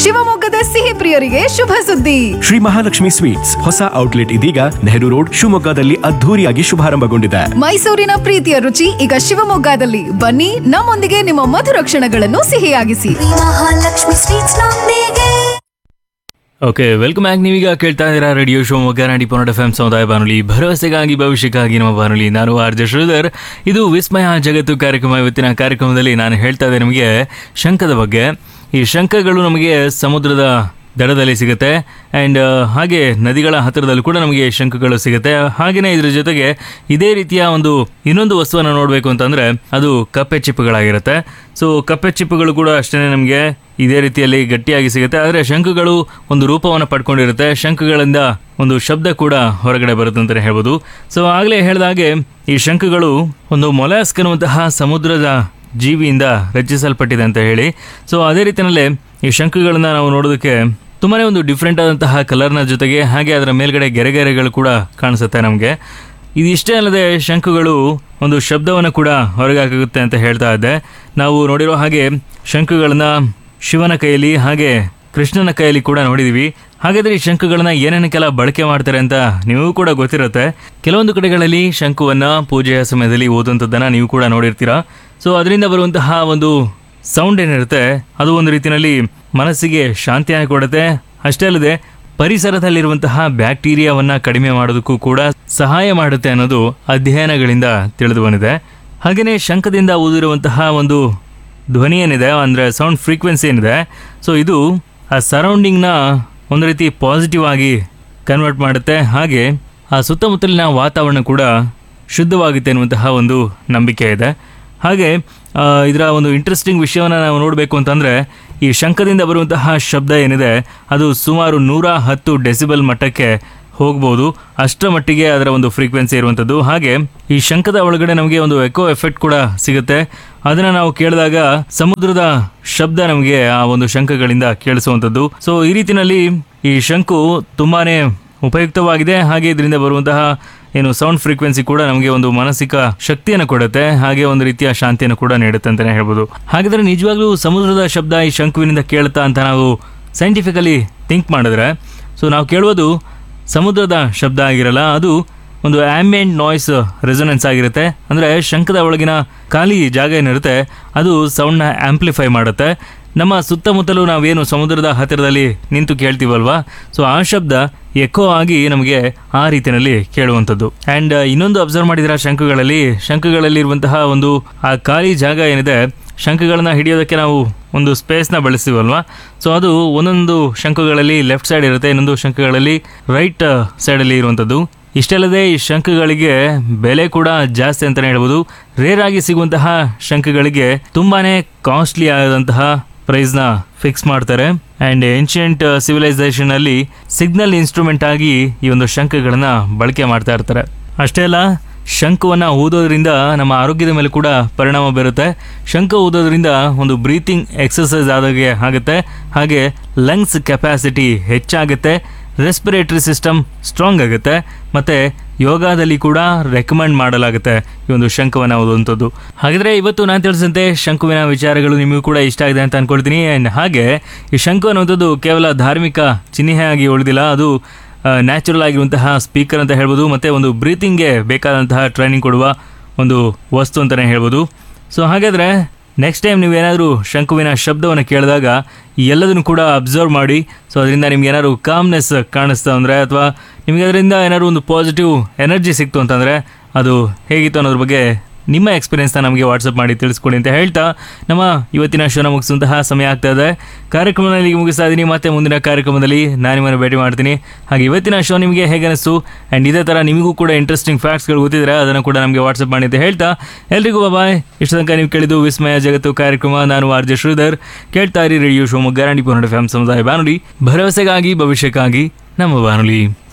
ಶಿವಮೊಗ್ಗದ ಸಿಹಿ ಪ್ರಿಯರಿಗೆ ಶುಭ ಸುದ್ದಿ ಶ್ರೀ ಮಹಾಲಕ್ಷ್ಮಿ ಸ್ವೀಟ್ಸ್ ಹೊಸ ಔಟ್ಲೆಟ್ ಇದೀಗ ನೆಹರು ರೋಡ್ ಶಿವಮೊಗ್ಗದಲ್ಲಿ ಅದ್ಧೂರಿಯಾಗಿ ಶುಭಾರಂಭಗೊಂಡಿದೆ ಮೈಸೂರಿನ ಪ್ರೀತಿಯ ರುಚಿ ಈಗ ಶಿವಮೊಗ್ಗದಲ್ಲಿ ಬನ್ನಿ ನಮ್ಮೊಂದಿಗೆ ನಿಮ್ಮ ಮಧುರ ಕ್ಷಣಗಳನ್ನು ಸಿಹಿಯಾಗಿಸಿ ಮಹಾಲಕ್ಷ್ಮಿ ಸ್ವೀಟ್ಸ್ ನೊಂದಿಗೆ ಓಕೆ ವೆಲ್ಕಮ್ ಬ್ಯಾಕ್ ನೀವೀಗ ಕೇಳ್ತಾ ಇದ್ದೀರಾ ರೇಡಿಯೋ ಶಿವಮೊಗ್ಗ ನಾಡಿ ಪೊನ್ನಡ ಎಫ್ ಎಂ ಸಮುದಾಯ ಬಾನುಲಿ ಭರವಸೆಗಾಗಿ ಭವಿಷ್ಯಕ್ಕಾಗಿ ನಮ್ಮ ಬಾನುಲಿ ನಾನು ಆರ್ ಜೆ ಶ್ರೀಧರ್ ಇದು ವಿಸ್ಮಯ ಜಗತ್ತು ಕಾರ್ಯಕ್ರಮ ಇವತ್ತಿನ ಕಾರ್ಯಕ್ರಮದಲ್ಲಿ ನಾನು ಹೇಳ್ತಾ ಇದ್ದೆ ನಿಮಗೆ ಶಂಖದ ಬಗ್ಗೆ ಈ ಶಂಖಗಳು ನಮಗೆ ಸಮುದ್ರದ ದಡದಲ್ಲಿ ಸಿಗುತ್ತೆ ಆ್ಯಂಡ್ ಹಾಗೆ ನದಿಗಳ ಹತ್ತಿರದಲ್ಲೂ ಕೂಡ ನಮಗೆ ಶಂಖಗಳು ಸಿಗುತ್ತೆ ಹಾಗೆಯೇ ಇದ್ರ ಜೊತೆಗೆ ಇದೇ ರೀತಿಯ ಒಂದು ಇನ್ನೊಂದು ವಸ್ತುವನ್ನು ನೋಡಬೇಕು ಅಂತಂದರೆ ಅದು ಕಪ್ಪೆ ಚಿಪ್ಪುಗಳಾಗಿರುತ್ತೆ ಸೊ ಕಪ್ಪೆ ಚಿಪ್ಪುಗಳು ಕೂಡ ಅಷ್ಟೇ ನಮಗೆ ಇದೇ ರೀತಿಯಲ್ಲಿ ಗಟ್ಟಿಯಾಗಿ ಸಿಗುತ್ತೆ ಆದರೆ ಶಂಖಗಳು ಒಂದು ರೂಪವನ್ನು ಪಡ್ಕೊಂಡಿರುತ್ತೆ ಶಂಖಗಳಿಂದ ಒಂದು ಶಬ್ದ ಕೂಡ ಹೊರಗಡೆ ಬರುತ್ತೆ ಅಂತಲೇ ಹೇಳ್ಬೋದು ಸೊ ಆಗಲೇ ಹೇಳಿದ ಹಾಗೆ ಈ ಶಂಖಗಳು ಒಂದು ಮೊಲಾಸ್ಕ್ ಅನ್ನುವಂತಹ ಸಮುದ್ರದ ಜೀವಿಯಿಂದ ರಚಿಸಲ್ಪಟ್ಟಿದೆ ಅಂತ ಹೇಳಿ ಸೊ ಅದೇ ರೀತಿಯಲ್ಲೇ ಈ ಶಂಖಗಳನ್ನ ನಾವು ನೋಡೋದಕ್ಕೆ ತುಂಬಾನೇ ಒಂದು ಡಿಫ್ರೆಂಟ್ ಆದಂತಹ ಕಲರ್ನ ಜೊತೆಗೆ ಹಾಗೆ ಅದರ ಮೇಲ್ಗಡೆ ಗೆರೆಗೆರೆಗಳು ಕೂಡ ಕಾಣಿಸುತ್ತೆ ನಮಗೆ ಇದಿಷ್ಟೇ ಅಲ್ಲದೆ ಶಂಖಗಳು ಒಂದು ಶಬ್ದವನ್ನು ಕೂಡ ಹೊರಗಾಗುತ್ತೆ ಅಂತ ಹೇಳ್ತಾ ಇದ್ದೆ ನಾವು ನೋಡಿರೋ ಹಾಗೆ ಶಂಖಗಳನ್ನ ಶಿವನ ಕೈಯಲ್ಲಿ ಹಾಗೆ ಕೃಷ್ಣನ ಕೈಯಲ್ಲಿ ಕೂಡ ನೋಡಿದೀವಿ ಹಾಗಾದ್ರೆ ಈ ಶಂಖಗಳನ್ನ ಏನೇನಕ್ಕೆಲ್ಲ ಬಳಕೆ ಮಾಡ್ತಾರೆ ಅಂತ ನೀವು ಕೂಡ ಗೊತ್ತಿರುತ್ತೆ ಕೆಲವೊಂದು ಕಡೆಗಳಲ್ಲಿ ಶಂಖವನ್ನ ಪೂಜೆಯ ಸಮಯದಲ್ಲಿ ಓದುವಂಥದ್ದನ್ನ ನೀವು ಕೂಡ ನೋಡಿರ್ತೀರಾ ಸೊ ಅದರಿಂದ ಬರುವಂತಹ ಒಂದು ಸೌಂಡ್ ಏನಿರುತ್ತೆ ಅದು ಒಂದು ರೀತಿಯಲ್ಲಿ ಮನಸ್ಸಿಗೆ ಶಾಂತಿಯನ್ನು ಕೊಡುತ್ತೆ ಅಷ್ಟೇ ಅಲ್ಲದೆ ಪರಿಸರದಲ್ಲಿರುವಂತಹ ಬ್ಯಾಕ್ಟೀರಿಯಾವನ್ನ ಕಡಿಮೆ ಮಾಡೋದಕ್ಕೂ ಕೂಡ ಸಹಾಯ ಮಾಡುತ್ತೆ ಅನ್ನೋದು ಅಧ್ಯಯನಗಳಿಂದ ತಿಳಿದು ಬಂದಿದೆ ಹಾಗೆಯೇ ಶಂಖದಿಂದ ಊದಿರುವಂತಹ ಒಂದು ಧ್ವನಿ ಏನಿದೆ ಅಂದರೆ ಸೌಂಡ್ ಫ್ರೀಕ್ವೆನ್ಸಿ ಏನಿದೆ ಸೊ ಇದು ಆ ಸರೌಂಡಿಂಗ್ನ ಒಂದು ರೀತಿ ಪಾಸಿಟಿವ್ ಆಗಿ ಕನ್ವರ್ಟ್ ಮಾಡುತ್ತೆ ಹಾಗೆ ಆ ಸುತ್ತಮುತ್ತಲಿನ ವಾತಾವರಣ ಕೂಡ ಶುದ್ಧವಾಗುತ್ತೆ ಅನ್ನುವಂತಹ ಒಂದು ನಂಬಿಕೆ ಇದೆ ಹಾಗೆ ಆ, ಇದರ ಒಂದು ಇಂಟ್ರೆಸ್ಟಿಂಗ್ ವಿಷಯವನ್ನು ನಾವು ನೋಡಬೇಕು ಅಂತಂದರೆ ಈ ಶಂಖದಿಂದ ಬರುವಂತಹ ಶಬ್ದ ಏನಿದೆ ಅದು ಸುಮಾರು ನೂರ ಹತ್ತು ಡೆಸಿಬಲ್ ಮಟ್ಟಕ್ಕೆ ಹೋಗ್ಬೋದು ಅಷ್ಟರ ಮಟ್ಟಿಗೆ ಅದರ ಒಂದು ಫ್ರೀಕ್ವೆನ್ಸಿ ಇರುವಂಥದ್ದು ಹಾಗೆ ಈ ಶಂಖದ ಒಳಗಡೆ ನಮಗೆ ಒಂದು ಎಕೋ ಎಫೆಕ್ಟ್ ಕೂಡ ಸಿಗುತ್ತೆ ಅದನ್ನು ನಾವು ಕೇಳಿದಾಗ ಸಮುದ್ರದ ಶಬ್ದ ನಮಗೆ ಆ ಒಂದು ಶಂಖಗಳಿಂದ ಕೇಳಿಸುವಂಥದ್ದು ಸೊ ಈ ರೀತಿಯಲ್ಲಿ ಈ ಶಂಕು ತುಂಬಾನೇ ಉಪಯುಕ್ತವಾಗಿದೆ ಹಾಗೆ ಇದರಿಂದ ಬರುವಂತಹ ಏನು ಸೌಂಡ್ ಫ್ರೀಕ್ವೆನ್ಸಿ ಕೂಡ ನಮಗೆ ಒಂದು ಮಾನಸಿಕ ಶಕ್ತಿಯನ್ನು ಕೊಡುತ್ತೆ ಹಾಗೆ ಒಂದು ರೀತಿಯ ಶಾಂತಿಯನ್ನು ಕೂಡ ನೀಡುತ್ತೆ ಅಂತಲೇ ಹೇಳ್ಬೋದು ಹಾಗಾದ್ರೆ ನಿಜವಾಗ್ಲೂ ಸಮುದ್ರದ ಶಬ್ದ ಈ ಶಂಕುವಿನಿಂದ ಕೇಳುತ್ತಾ ಅಂತ ನಾವು ಸೈಂಟಿಫಿಕಲಿ ಥಿಂಕ್ ಮಾಡಿದ್ರೆ ಸೊ ನಾವು ಕೇಳುವುದು ಸಮುದ್ರದ ಶಬ್ದ ಆಗಿರಲ್ಲ ಅದು ಒಂದು ಆಂಬಿಯಂಟ್ ನಾಯ್ಸ್ ರೆಸೊನೆನ್ಸ್ ಆಗಿರುತ್ತೆ ಅಂದರೆ ಶಂಖದ ಒಳಗಿನ ಖಾಲಿ ಜಾಗ ಏನಿರುತ್ತೆ ಅದು ಸೌಂಡ್ನ ಆಂಪ್ಲಿಫೈ ಮಾಡುತ್ತೆ ನಮ್ಮ ಸುತ್ತಮುತ್ತಲೂ ನಾವೇನು ಸಮುದ್ರದ ಹತ್ತಿರದಲ್ಲಿ ನಿಂತು ಕೇಳ್ತೀವಲ್ವಾ ಸೊ ಆ ಶಬ್ದ ಎಕೋ ಆಗಿ ನಮಗೆ ಆ ರೀತಿಯಲ್ಲಿ ಕೇಳುವಂಥದ್ದು ಆ್ಯಂಡ್ ಇನ್ನೊಂದು ಅಬ್ಸರ್ವ್ ಮಾಡಿದ್ರೆ ಶಂಖಗಳಲ್ಲಿ ಶಂಖಗಳಲ್ಲಿ ಇರುವಂತಹ ಒಂದು ಆ ಖಾಲಿ ಜಾಗ ಏನಿದೆ ಶಂಖಗಳನ್ನ ಹಿಡಿಯೋದಕ್ಕೆ ನಾವು ಒಂದು ಸ್ಪೇಸ್ನ ಬಳಸ್ತೀವಲ್ವಾ ಸೊ ಅದು ಒಂದೊಂದು ಶಂಖಗಳಲ್ಲಿ ಲೆಫ್ಟ್ ಸೈಡ್ ಇರುತ್ತೆ ಇನ್ನೊಂದು ಶಂಖಗಳಲ್ಲಿ ರೈಟ್ ಸೈಡಲ್ಲಿ ಇರುವಂಥದ್ದು ಇಷ್ಟಲ್ಲದೆ ಈ ಶಂಖಗಳಿಗೆ ಬೆಲೆ ಕೂಡ ಜಾಸ್ತಿ ಅಂತಲೇ ಹೇಳ್ಬೋದು ರೇರ್ ಆಗಿ ಸಿಗುವಂತಹ ಶಂಖಗಳಿಗೆ ತುಂಬಾನೇ ಕಾಸ್ಟ್ಲಿ ಆದಂತಹ ಪ್ರೈಸ್ನ ಫಿಕ್ಸ್ ಮಾಡ್ತಾರೆ ಆ್ಯಂಡ್ ಏನ್ಷಿಯಂಟ್ ಸಿವಿಲೈಸೇಷನ್ ಅಲ್ಲಿ ಸಿಗ್ನಲ್ ಇನ್ಸ್ಟ್ರೂಮೆಂಟ್ ಆಗಿ ಈ ಒಂದು ಶಂಖಗಳನ್ನ ಬಳಕೆ ಮಾಡ್ತಾ ಇರ್ತಾರೆ ಅಷ್ಟೇ ಅಲ್ಲ ಶಂಖವನ್ನು ಊದೋದ್ರಿಂದ ನಮ್ಮ ಆರೋಗ್ಯದ ಮೇಲೆ ಕೂಡ ಪರಿಣಾಮ ಬೀರುತ್ತೆ ಶಂಖ ಊದೋದ್ರಿಂದ ಒಂದು ಬ್ರೀತಿಂಗ್ ಎಕ್ಸಸೈಸ್ ಆದಾಗೆ ಆಗುತ್ತೆ ಹಾಗೆ ಲಂಗ್ಸ್ ಕೆಪಾಸಿಟಿ ಹೆಚ್ಚಾಗುತ್ತೆ ರೆಸ್ಪಿರೇಟರಿ ಸಿಸ್ಟಮ್ ಸ್ಟ್ರಾಂಗ್ ಆಗುತ್ತೆ ಮತ್ತು ಯೋಗದಲ್ಲಿ ಕೂಡ ರೆಕಮೆಂಡ್ ಮಾಡಲಾಗುತ್ತೆ ಈ ಒಂದು ಶಂಖವನ್ನು ಓದುವಂಥದ್ದು ಹಾಗಿದ್ರೆ ಇವತ್ತು ನಾನು ತಿಳಿಸಿದಂತೆ ಶಂಕುವಿನ ವಿಚಾರಗಳು ನಿಮಗೂ ಕೂಡ ಇಷ್ಟ ಆಗಿದೆ ಅಂತ ಅನ್ಕೊಳ್ತೀನಿ ಆ್ಯಂಡ್ ಹಾಗೆ ಈ ಶಂಕು ಅನ್ನುವಂಥದ್ದು ಕೇವಲ ಧಾರ್ಮಿಕ ಚಿಹ್ನೆಯಾಗಿ ಉಳಿದಿಲ್ಲ ಅದು ನ್ಯಾಚುರಲ್ ಆಗಿರುವಂತಹ ಸ್ಪೀಕರ್ ಅಂತ ಹೇಳ್ಬೋದು ಮತ್ತು ಒಂದು ಬ್ರೀತಿಂಗ್ಗೆ ಬೇಕಾದಂತಹ ಟ್ರೈನಿಂಗ್ ಕೊಡುವ ಒಂದು ವಸ್ತು ಅಂತಲೇ ಹೇಳ್ಬೋದು ಸೊ ಹಾಗಾದರೆ ನೆಕ್ಸ್ಟ್ ಟೈಮ್ ನೀವೇನಾದರೂ ಶಂಕುವಿನ ಶಬ್ದವನ್ನು ಕೇಳಿದಾಗ ಈ ಎಲ್ಲದನ್ನು ಕೂಡ ಅಬ್ಸರ್ವ್ ಮಾಡಿ ಸೊ ಅದರಿಂದ ನಿಮ್ಗೆ ಏನಾದ್ರು ಕಾಮ್ನೆಸ್ ಕಾಣಿಸ್ತಾ ಅಂದರೆ ಅಥವಾ ನಿಮಗೆ ಅದರಿಂದ ಏನಾದ್ರು ಒಂದು ಪಾಸಿಟಿವ್ ಎನರ್ಜಿ ಸಿಕ್ತು ಅಂತಂದರೆ ಅದು ಹೇಗಿತ್ತು ಅನ್ನೋದ್ರ ಬಗ್ಗೆ ನಿಮ್ಮ ಎಕ್ಸ್ಪೀರಿಯನ್ಸ್ನ ನಮಗೆ ವಾಟ್ಸಪ್ ಮಾಡಿ ತಿಳಿಸ್ಕೊಡಿ ಅಂತ ಹೇಳ್ತಾ ನಮ್ಮ ಇವತ್ತಿನ ಶೋನ ಮುಗಿಸುವಂತಹ ಸಮಯ ಆಗ್ತಾ ಇದೆ ಕಾರ್ಯಕ್ರಮದಲ್ಲಿ ಈಗ ಮುಗಿಸ್ತಾ ಇದ್ದೀನಿ ಮತ್ತೆ ಮುಂದಿನ ಕಾರ್ಯಕ್ರಮದಲ್ಲಿ ನಾನು ನಿಮ್ಮನ್ನು ಭೇಟಿ ಮಾಡ್ತೀನಿ ಹಾಗೆ ಇವತ್ತಿನ ಶೋ ನಿಮಗೆ ಹೇಗೆ ಅನಿಸ್ತು ಆ್ಯಂಡ್ ಇದೇ ಥರ ನಿಮಗೂ ಕೂಡ ಇಂಟ್ರೆಸ್ಟಿಂಗ್ ಫ್ಯಾಕ್ಟ್ಸ್ಗಳು ಗೊತ್ತಿದ್ರೆ ಅದನ್ನು ಕೂಡ ನಮಗೆ ವಾಟ್ಸಪ್ ಮಾಡಿ ಅಂತ ಹೇಳ್ತಾ ಎಲ್ರಿಗೂ ಬಾಯ್ ಇಷ್ಟು ತನಕ ನೀವು ಕೇಳಿದ್ದು ವಿಸ್ಮಯ ಜಗತ್ತು ಕಾರ್ಯಕ್ರಮ ನಾನು ಆರ್ ಜೆ ಶ್ರೀಧರ್ ಕೇಳ್ತಾ ಇರಿ ರೇಡಿಯೋ ಶಿವಮೊಗ್ಗ ರಾಣಿ ಪುನಡ ಫ್ಯಾಮ್ ಸಮುದಾಯ ಬಾನುಲಿ ಭರವಸೆಗಾಗಿ ಭವಿಷ್ಯಕ್ಕಾಗಿ ನಮ್ಮ ಬಾನುಲಿ